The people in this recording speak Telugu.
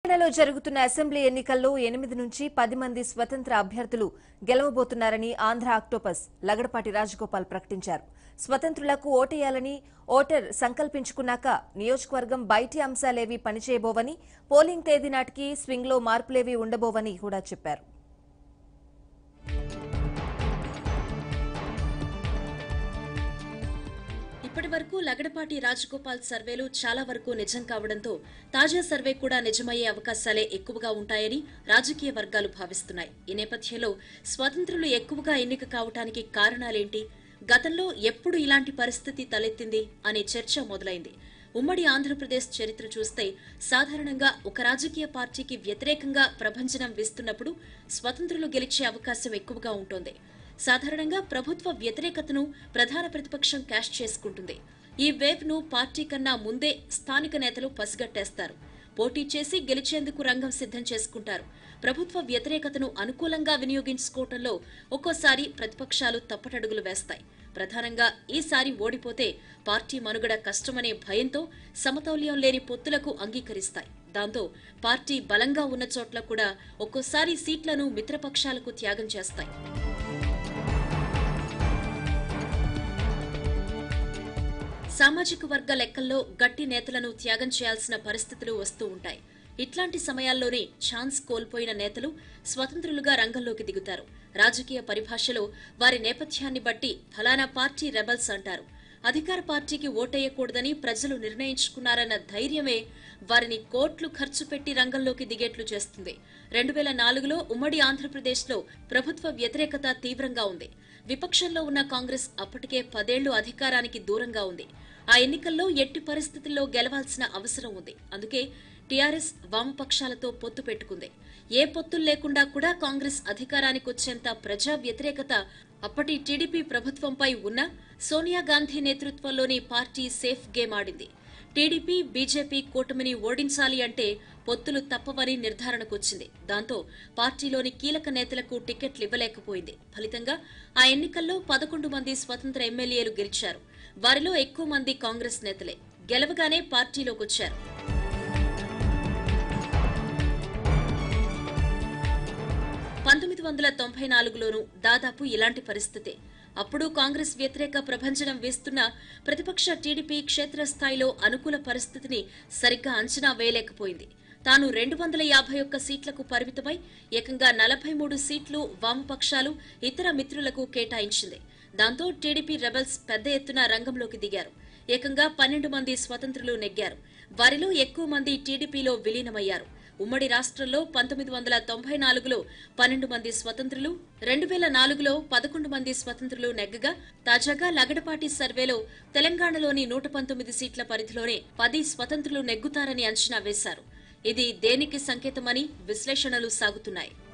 తెలంగాణలో జరుగుతున్న అసెంబ్లీ ఎన్నికల్లో ఎనిమిది నుంచి పది మంది స్వతంత్ర అభ్యర్థులు గెలవబోతున్నారని ఆంధ్ర ఆక్టోపస్ లగడపాటి రాజగోపాల్ ప్రకటించారు స్వతంత్రులకు ఓటేయాలని ఓటర్ సంకల్పించుకున్నాక నియోజకవర్గం బయటి అంశాలేవీ పనిచేయబోవని పోలింగ్ తేదీ నాటికి స్వింగ్లో మార్పులేవీ ఉండబోవని కూడా చెప్పారు ఇప్పటి వరకు లగడపాటి రాజగోపాల్ సర్వేలు చాలా వరకు నిజం కావడంతో తాజా సర్వే కూడా నిజమయ్యే అవకాశాలే ఎక్కువగా ఉంటాయని రాజకీయ వర్గాలు భావిస్తున్నాయి ఈ నేపథ్యంలో స్వతంత్రులు ఎక్కువగా ఎన్నిక కావటానికి కారణాలేంటి గతంలో ఎప్పుడు ఇలాంటి పరిస్థితి తలెత్తింది అనే చర్చ మొదలైంది ఉమ్మడి ఆంధ్రప్రదేశ్ చరిత్ర చూస్తే సాధారణంగా ఒక రాజకీయ పార్టీకి వ్యతిరేకంగా ప్రభంజనం వీస్తున్నప్పుడు స్వతంత్రులు గెలిచే అవకాశం ఎక్కువగా ఉంటుంది సాధారణంగా ప్రభుత్వ వ్యతిరేకతను ప్రధాన ప్రతిపక్షం క్యాష్ చేసుకుంటుంది ఈ వేవ్ ను పార్టీ కన్నా ముందే స్థానిక నేతలు పసిగట్టేస్తారు పోటీ చేసి గెలిచేందుకు రంగం సిద్ధం చేసుకుంటారు ప్రభుత్వ వ్యతిరేకతను అనుకూలంగా వినియోగించుకోవటంలో ఒక్కోసారి ప్రతిపక్షాలు తప్పటడుగులు వేస్తాయి ప్రధానంగా ఈసారి ఓడిపోతే పార్టీ మనుగడ కష్టమనే భయంతో సమతౌల్యం లేని పొత్తులకు అంగీకరిస్తాయి దాంతో పార్టీ బలంగా ఉన్న చోట్ల కూడా ఒక్కోసారి సీట్లను మిత్రపక్షాలకు త్యాగం చేస్తాయి సామాజిక వర్గ లెక్కల్లో గట్టి నేతలను త్యాగం చేయాల్సిన పరిస్థితులు వస్తూ ఉంటాయి ఇట్లాంటి సమయాల్లోనే ఛాన్స్ కోల్పోయిన నేతలు స్వతంత్రులుగా రంగంలోకి దిగుతారు రాజకీయ పరిభాషలో వారి నేపథ్యాన్ని బట్టి ఫలానా పార్టీ రెబల్స్ అంటారు అధికార పార్టీకి ఓటేయకూడదని ప్రజలు నిర్ణయించుకున్నారన్న ధైర్యమే వారిని కోట్లు ఖర్చు పెట్టి రంగంలోకి దిగేట్లు చేస్తుంది రెండు వేల నాలుగులో ఉమ్మడి ఆంధ్రప్రదేశ్లో ప్రభుత్వ వ్యతిరేకత తీవ్రంగా ఉంది విపక్షంలో ఉన్న కాంగ్రెస్ అప్పటికే పదేళ్లు అధికారానికి దూరంగా ఉంది ఆ ఎన్నికల్లో ఎట్టి పరిస్థితుల్లో గెలవాల్సిన అవసరం ఉంది అందుకే టీఆర్ఎస్ వామపక్షాలతో పొత్తు పెట్టుకుంది ఏ పొత్తులు లేకుండా కూడా కాంగ్రెస్ అధికారానికి వచ్చేంత ప్రజా వ్యతిరేకత అప్పటి టీడీపీ ప్రభుత్వంపై ఉన్న సోనియా గాంధీ నేతృత్వంలోని పార్టీ సేఫ్ గేమ్ ఆడింది టీడీపీ బీజేపీ కూటమిని ఓడించాలి అంటే పొత్తులు తప్పవని నిర్ధారణకొచ్చింది దాంతో పార్టీలోని కీలక నేతలకు టికెట్లు ఇవ్వలేకపోయింది ఫలితంగా ఆ ఎన్నికల్లో పదకొండు మంది స్వతంత్ర ఎమ్మెల్యేలు గెలిచారు వారిలో ఎక్కువ మంది కాంగ్రెస్ నేతలే గెలవగానే పార్టీలోకొచ్చారు పంతొమ్మిది వందల తొంభై నాలుగులోనూ దాదాపు ఇలాంటి పరిస్థితే అప్పుడు కాంగ్రెస్ వ్యతిరేక ప్రభంజనం వేస్తున్న ప్రతిపక్ష టీడీపీ క్షేత్రస్థాయిలో అనుకూల పరిస్థితిని సరిగ్గా అంచనా వేయలేకపోయింది తాను రెండు వందల యాభై ఒక్క సీట్లకు పరిమితమై ఏకంగా నలభై మూడు సీట్లు వామపక్షాలు ఇతర మిత్రులకు కేటాయించింది దాంతో టీడీపీ రెబల్స్ పెద్ద ఎత్తున రంగంలోకి దిగారు ఏకంగా పన్నెండు మంది స్వతంత్రులు నెగ్గారు వారిలో ఎక్కువ మంది టీడీపీలో విలీనమయ్యారు ఉమ్మడి రాష్ట్రంలో పంతొమ్మిది వందల తొంభై నాలుగులో పన్నెండు మంది స్వతంత్రులు రెండు వేల నాలుగులో పదకొండు మంది స్వతంత్రులు నెగ్గగా తాజాగా లగడపాటి సర్వేలో తెలంగాణలోని నూట పంతొమ్మిది సీట్ల పరిధిలోనే పది స్వతంత్రులు నెగ్గుతారని అంచనా వేశారు ఇది దేనికి సంకేతమని విశ్లేషణలు సాగుతున్నాయి